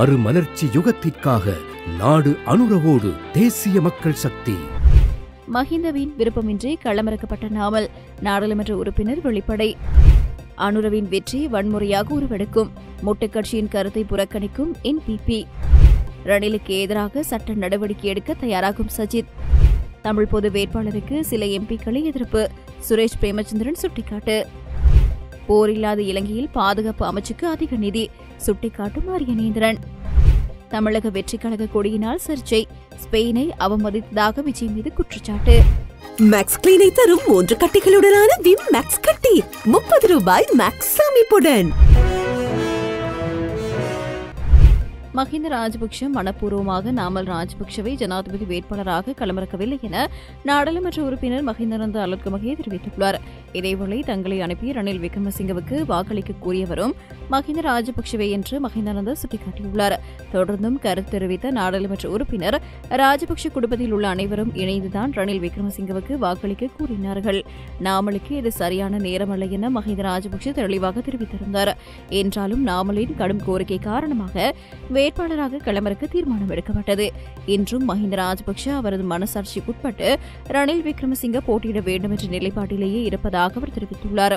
மறுமலர்ச்சி யுகத்திற்காக நாடு அனுரவோடு தேசிய மக்கள் சக்தி மஹிந்தவின் விருப்பமின்றி களமிறக்கப்பட்ட நாமல் நாடாளுமன்ற உறுப்பினர் வெளிப்படை அனுரவின் வெற்றி வன்முறையாக உருவெடுக்கும் மொட்டுக் கட்சியின் கருத்தை புறக்கணிக்கும் என்பிபி ரணிலுக்கு எதிராக சட்ட நடவடிக்கை எடுக்க தயாராகும் சஜித் தமிழ் பொது வேட்பாளருக்கு சில எம்பிக்களை எதிர்ப்பு சுரேஷ் பிரேமச்சந்திரன் சுட்டிக்காட்டு போரில்லாத இலங்கையில் பாதுகாப்பு அமைச்சுக்கு அதிக நிதி சுட்டிக்காட்டும் அரியநேந்திரன் தமிழக வெற்றிக் கழக கொடியினால் சர்ச்சை ஸ்பெயினை அவமதித்ததாக விஜய் மீது குற்றச்சாட்டு மேக்ஸ் கிளீனை தரும் மூன்று கட்டிகளுடனான விம் மேக்ஸ் கட்டி முப்பது ரூபாய் மேக்ஸ் சேமிப்புடன் மஹிந்த ராஜபக்ஷ மனப்பூர்வமாக நாமல் ராஜபக்ஷவை ஜனாதிபதி வேட்பாளராக களமிறக்கவில்லை என நாடாளுமன்ற உறுப்பினர் மஹிந்தனந்த அலுத்கமகே தெரிவித்துள்ளார் இதேவேளை தங்களை அனுப்பி ரணில் விக்ரமசிங்கவுக்கு வாக்களிக்க கூறியவரும் மஹிந்த ராஜபக்ஷவே என்று மஹிந்தானந்த சுட்டிக்காட்டியுள்ளார் தொடர்ந்தும் கருத்து தெரிவித்த நாடாளுமன்ற உறுப்பினர் ராஜபக்ஷ குடும்பத்தில் உள்ள அனைவரும் இணைந்துதான் ரணில் விக்ரமசிங்கவுக்கு வாக்களிக்க கூறினார்கள் நாமலுக்கு இது சரியான நேரமல்ல என மஹிந்த ராஜபக்ஷ தெளிவாக தெரிவித்திருந்தார் என்றாலும் நாமலின் கடும் கோரிக்கை காரணமாக வேட்பாளராக களமிறக்க தீர்மானம் எடுக்கப்பட்டது இன்றும் மஹிந்த ராஜபக்ஷ அவரது மனசாட்சிக்குட்பட்டு ரணில் விக்ரமசிங்க போட்டியிட வேண்டும் என்ற நிலைப்பாட்டிலேயே இருப்பதாக அவர் தெரிவித்துள்ளார்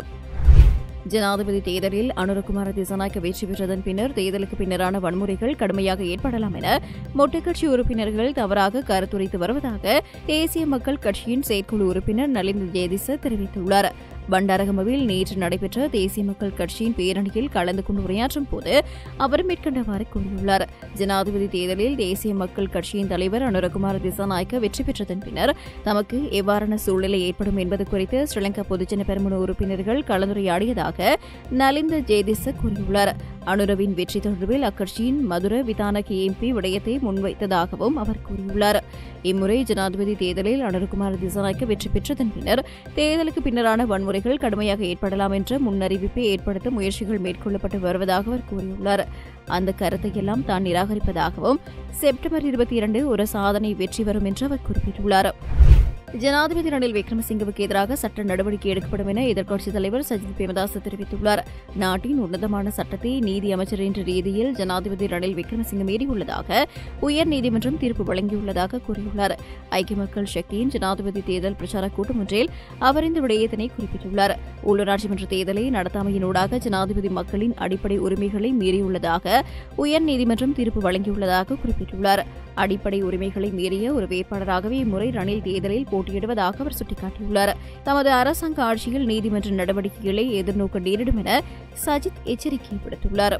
ஜனாதிபதி தேர்தலில் அனுரகுமார திசநாயக்க வெற்றி பெற்றதன் பின்னர் தேர்தலுக்கு பின்னரான வன்முறைகள் கடுமையாக ஏற்படலாம் என மொட்டுக் கட்சி உறுப்பினர்கள் தவறாக கருத்துரைத்து வருவதாக தேசிய மக்கள் கட்சியின் செயற்குழு உறுப்பினர் நலிந்த ஜேதிச தெரிவித்துள்ளார் பண்டாரகமவில் நேற்று நடைபெற்ற தேசிய மக்கள் கட்சியின் பேரணியில் கலந்து கொண்டு உரையாற்றும் போது அவர் மேற்கண்டவாறு கூறியுள்ளார் ஜனாதிபதி தேர்தலில் தேசிய மக்கள் கட்சியின் தலைவர் அனுரகுமார திசாநாயக்க வெற்றி பெற்றதன் பின்னர் தமக்கு எவ்வாறான சூழ்நிலை ஏற்படும் என்பது குறித்து ஸ்ரீலங்கா பொதுஜன பெருமுன உறுப்பினர்கள் கலந்துரையாடியதாக நலிந்த ஜேதிச கூறியுள்ளார் அனுரவின் வெற்றி தொடர்பில் அக்கட்சியின் மதுர விதானகி எம்பி விடயத்தை முன்வைத்ததாகவும் அவர் கூறியுள்ளார் இம்முறை ஜனாதிபதி தேர்தலில் அனுரகுமார திசாநாயக்க வெற்றி பெற்றதன் பின்னர் தேர்தலுக்கு பின்னரான வன்முறைகள் கடுமையாக ஏற்படலாம் என்ற முன்னறிவிப்பை ஏற்படுத்த முயற்சிகள் மேற்கொள்ளப்பட்டு வருவதாக அவர் கூறியுள்ளார் அந்த கருத்தையெல்லாம் தான் நிராகரிப்பதாகவும் செப்டம்பர் இருபத்தி இரண்டு ஒரு சாதனை வெற்றி வரும் என்று அவர் குறிப்பிட்டுள்ளார் ஜனாதிபதி ரணில் விக்ரமசிங்கவுக்கு எதிராக சட்ட நடவடிக்கை எடுக்கப்படும் என எதிர்க்கட்சித் தலைவர் சஜித் பிரேமதாஸ் தெரிவித்துள்ளார் நாட்டின் உன்னதமான சட்டத்தை நீதி அமைச்சர் என்ற ரீதியில் ஜனாதிபதி ரணில் விக்ரமசிங்க மீறியுள்ளதாக உயர்நீதிமன்றம் தீர்ப்பு வழங்கியுள்ளதாக கூறியுள்ளார் ஐக்கிய மக்கள் சக்தியின் ஜனாதிபதி தேர்தல் பிரச்சார கூட்டம் ஒன்றில் அவர் இந்த விடயத்தினை குறிப்பிட்டுள்ளார் உள்ளூராட்சி மன்ற தேர்தலை நடத்தாமையினூடாக ஜனாதிபதி மக்களின் அடிப்படை உரிமைகளை மீறியுள்ளதாக உயர்நீதிமன்றம் தீர்ப்பு வழங்கியுள்ளதாக குறிப்பிட்டுள்ளார் அடிப்படை உரிமைகளை மீறிய ஒரு வேட்பாளராகவே இம்முறை ரணில் தேர்தலில் போட்டியிடுவதாக அவர் சுட்டிக்காட்டியுள்ளார் தமது அரசாங்க ஆட்சியில் நீதிமன்ற நடவடிக்கைகளை எதிர்நோக்க நேரிடும் என சஜித் எச்சரிக்கை விடுத்துள்ளார்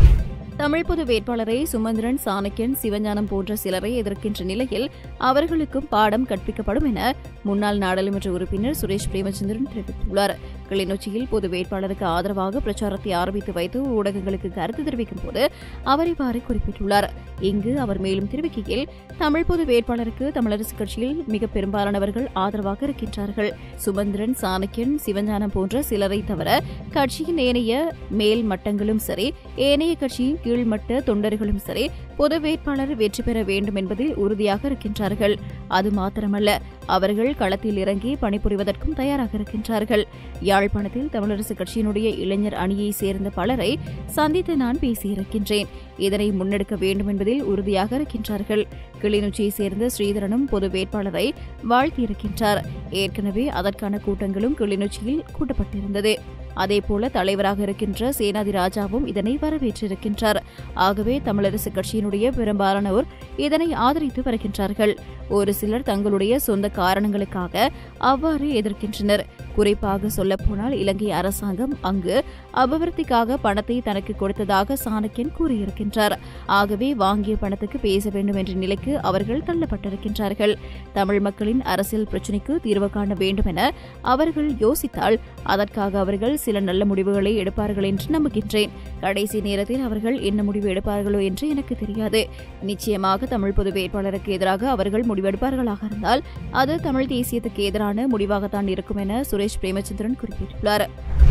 தமிழ் பொது வேட்பாளரை சுமந்திரன் சாணக்கியன் சிவஞானம் போன்ற சிலரை எதிர்க்கின்ற நிலையில் அவர்களுக்கும் பாடம் கற்பிக்கப்படும் என முன்னாள் நாடாளுமன்ற உறுப்பினர் சுரேஷ் பிரேமச்சந்திரன் தெரிவித்துள்ளார் கிளிநொச்சியில் பொது வேட்பாளருக்கு ஆதரவாக பிரச்சாரத்தை ஆரம்பித்து வைத்து ஊடகங்களுக்கு கருத்து தெரிவிக்கும் போது அவர் இவ்வாறு குறிப்பிட்டுள்ளார் இங்கு அவர் மேலும் தெரிவிக்கையில் தமிழ் பொது வேட்பாளருக்கு தமிழரசுக் கட்சியில் மிக பெரும்பாலானவர்கள் ஆதரவாக இருக்கின்றார்கள் சுமந்திரன் சாணக்கியன் சிவஞானம் போன்ற சிலரை தவிர கட்சியின் ஏனைய மேல் மட்டங்களும் சரி ஏனைய கட்சியின் கீழ்மட்ட தொண்டர்களும் சரி பொது வேட்பாளர் வெற்றி பெற வேண்டும் என்பதில் உறுதியாக இருக்கின்றார்கள் அது மாத்திரமல்ல அவர்கள் களத்தில் இறங்கி பணிபுரிவதற்கும் தயாராக இருக்கின்றார்கள் யாழ்ப்பாணத்தில் தமிழரசுக் கட்சியினுடைய இளைஞர் அணியை சேர்ந்த பலரை சந்தித்து நான் பேசியிருக்கின்றேன் இதனை முன்னெடுக்க வேண்டும் என்பதில் உறுதியாக இருக்கின்றார்கள் கிளிநொச்சியை சேர்ந்த ஸ்ரீதரனும் பொது வேட்பாளரை வாழ்த்தியிருக்கின்றார் ஏற்கனவே அதற்கான கூட்டங்களும் கிளிநொச்சியில் கூட்டப்பட்டிருந்தது அதேபோல தலைவராக இருக்கின்ற சேனாதி ராஜாவும் இதனை வரவேற்றிருக்கின்றார் ஆகவே தமிழரசுக் கட்சியினுடைய பெரும்பாலானோர் இதனை ஆதரித்து வருகின்றார்கள் ஒரு சிலர் தங்களுடைய சொந்த காரணங்களுக்காக அவ்வாறு எதிர்க்கின்றனர் குறிப்பாக சொல்லப்போனால் இலங்கை அரசாங்கம் அங்கு அபிவிருத்திக்காக பணத்தை தனக்கு கொடுத்ததாக சாணக்கியன் கூறியிருக்கின்றார் ஆகவே வாங்கிய பணத்துக்கு பேச வேண்டும் என்ற நிலைக்கு அவர்கள் தள்ளப்பட்டிருக்கின்றார்கள் தமிழ் மக்களின் அரசியல் பிரச்சினைக்கு தீர்வு காண வேண்டும் என அவர்கள் யோசித்தால் அதற்காக அவர்கள் சில நல்ல முடிவுகளை எடுப்பார்கள் என்று நம்புகின்றேன் கடைசி நேரத்தில் அவர்கள் என்ன முடிவு எடுப்பார்களோ என்று எனக்கு தெரியாது நிச்சயமாக தமிழ் பொது வேட்பாளருக்கு எதிராக அவர்கள் முடிவெடுப்பார்களாக இருந்தால் அது தமிழ் தேசியத்துக்கு எதிரான முடிவாகத்தான் இருக்கும் என சுரேஷ் பிரேமச்சந்திரன் குறிப்பிட்டுள்ளார்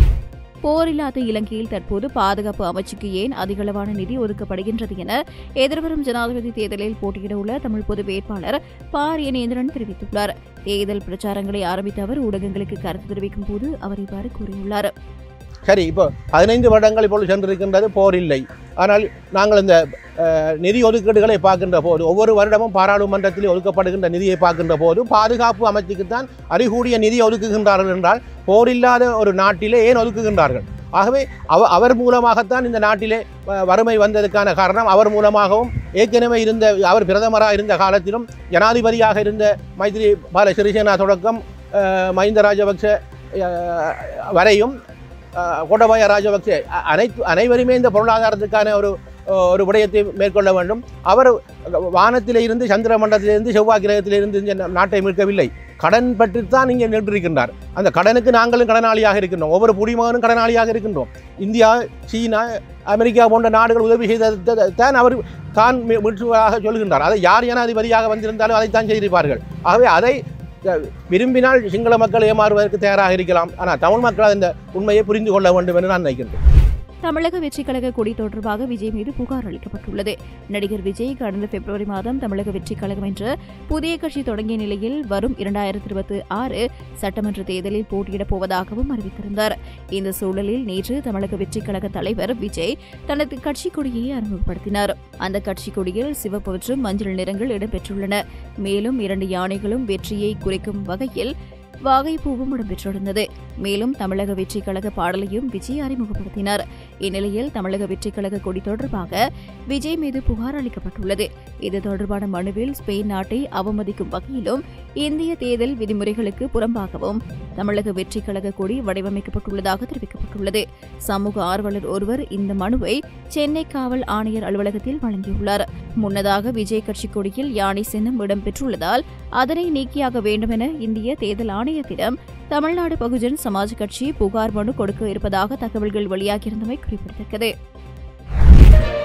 போரில்லாத இலங்கையில் தற்போது பாதுகாப்பு அமைச்சுக்கு ஏன் அதிகளவான நிதி ஒதுக்கப்படுகின்றது என எதிர்வரும் ஜனாதிபதி தேர்தலில் போட்டியிட உள்ள தமிழ் பொது வேட்பாளர் பாரியநேந்திரன் தெரிவித்துள்ளார் தேர்தல் பிரச்சாரங்களை ஆரம்பித்த அவர் ஊடகங்களுக்கு கருத்து தெரிவிக்கும் போது அவர் இவ்வாறு கூறியுள்ளார் சரி இப்போ பதினைந்து வருடங்கள் இப்பொழுது சென்றிருக்கின்றது போர் இல்லை ஆனால் நாங்கள் இந்த அஹ், நிதி ஒதுக்கீடுகளை பார்க்கின்ற போது ஒவ்வொரு வருடமும் பாராளுமன்றத்தில் ஒதுக்கப்படுகின்ற நிதியை பார்க்கின்ற போது பாதுகாப்பு அமைச்சுக்குத்தான் அதிகூடிய நிதி ஒதுக்குகின்றார்கள் என்றால் போரில்லாத ஒரு நாட்டிலே ஏன் ஒதுக்குகின்றார்கள் ஆகவே அவ அவர் மூலமாகத்தான் இந்த நாட்டிலே அஹ், வறுமை வந்ததுக்கான காரணம் அவர் மூலமாகவும் ஏற்கனவே இருந்த அவர் பிரதமராக இருந்த காலத்திலும் ஜனாதிபதியாக இருந்த மைத்ரி பால சிறிசேனா தொடக்கம் அஹ், மஹிந்த ராஜபக்ஷ அஹ், வரையும் அஹ், கோட்டபாய ராஜபக்சே அ- அனைத்து அனைவருமே இந்த பொருளாதாரத்துக்கான ஒரு ஒரு விடயத்தை மேற்கொள்ள வேண்டும் அவர் வானத்திலே இருந்து சந்திர மண்டலத்திலிருந்து செவ்வாய் கிரகத்திலிருந்து இந்த நாட்டை மீட்கவில்லை கடன் பற்றித்தான் இங்கே நின்றிருக்கின்றார் அந்த கடனுக்கு நாங்களும் கடனாளியாக இருக்கின்றோம் ஒவ்வொரு குடிமகனும் கடனாளியாக இருக்கின்றோம் இந்தியா சீனா அமெரிக்கா போன்ற நாடுகள் உதவி செய்ததான் அவர் தான் மீ- மீட்சுவதாக சொல்கின்றார் அதை யார் ஜனாதிபதியாக வந்திருந்தாலும் அதைத்தான் செய்திருப்பார்கள் ஆகவே அதை அஹ், விரும்பினால் சிங்கள மக்கள் ஏமாறுவதற்கு தயாராக இருக்கலாம் ஆனால் தமிழ் மக்கள் அந்த உண்மையை புரிந்து கொள்ள வேண்டும் என்று நான் நினைக்கின்றேன் தமிழக வெற்றிக் கழக கொடி தொடர்பாக விஜய் மீது புகார் அளிக்கப்பட்டுள்ளது நடிகர் விஜய் கடந்த பிப்ரவரி மாதம் தமிழக வெற்றிக் கழகம் என்ற புதிய கட்சி தொடங்கிய நிலையில் வரும் இரண்டாயிரத்தி இருபத்தி ஆறு சட்டமன்ற தேர்தலில் போட்டியிடப் போவதாகவும் அறிவித்திருந்தார் இந்த சூழலில் நேற்று தமிழக வெற்றிக் கழக தலைவர் விஜய் தனது கட்சி கொடியை அறிமுகப்படுத்தினார் அந்த கட்சி கொடியில் சிவப்பு மற்றும் மஞ்சள் நிறங்கள் இடம்பெற்றுள்ளன மேலும் இரண்டு யானைகளும் வெற்றியை குறிக்கும் வகையில் வாகைப்பூவும் இடம்பெற்றிருந்தது மேலும் தமிழக வெற்றிக் கழக பாடலையும் விஜய் அறிமுகப்படுத்தினார் இந்நிலையில் தமிழக வெற்றிக் கழக கொடி தொடர்பாக விஜய் மீது புகார் அளிக்கப்பட்டுள்ளது இது தொடர்பான மனுவில் ஸ்பெயின் நாட்டை அவமதிக்கும் வகையிலும் இந்திய தேர்தல் விதிமுறைகளுக்கு புறம்பாகவும் தமிழக வெற்றிக் கழக கொடி வடிவமைக்கப்பட்டுள்ளதாக தெரிவிக்கப்பட்டுள்ளது சமூக ஆர்வலர் ஒருவர் இந்த மனுவை சென்னை காவல் ஆணையர் அலுவலகத்தில் வழங்கியுள்ளார் முன்னதாக விஜய் கட்சி கொடியில் யானை சின்னம் இடம்பெற்றுள்ளதால் அதனை நீக்கியாக வேண்டும் என இந்திய தேர்தல் ஆணையத்திடம் தமிழ்நாடு பகுஜன் சமாஜ் கட்சி புகார் மனு கொடுக்க இருப்பதாக தகவல்கள் வெளியாகியிருந்தமை குறிப்பிடத்தக்கது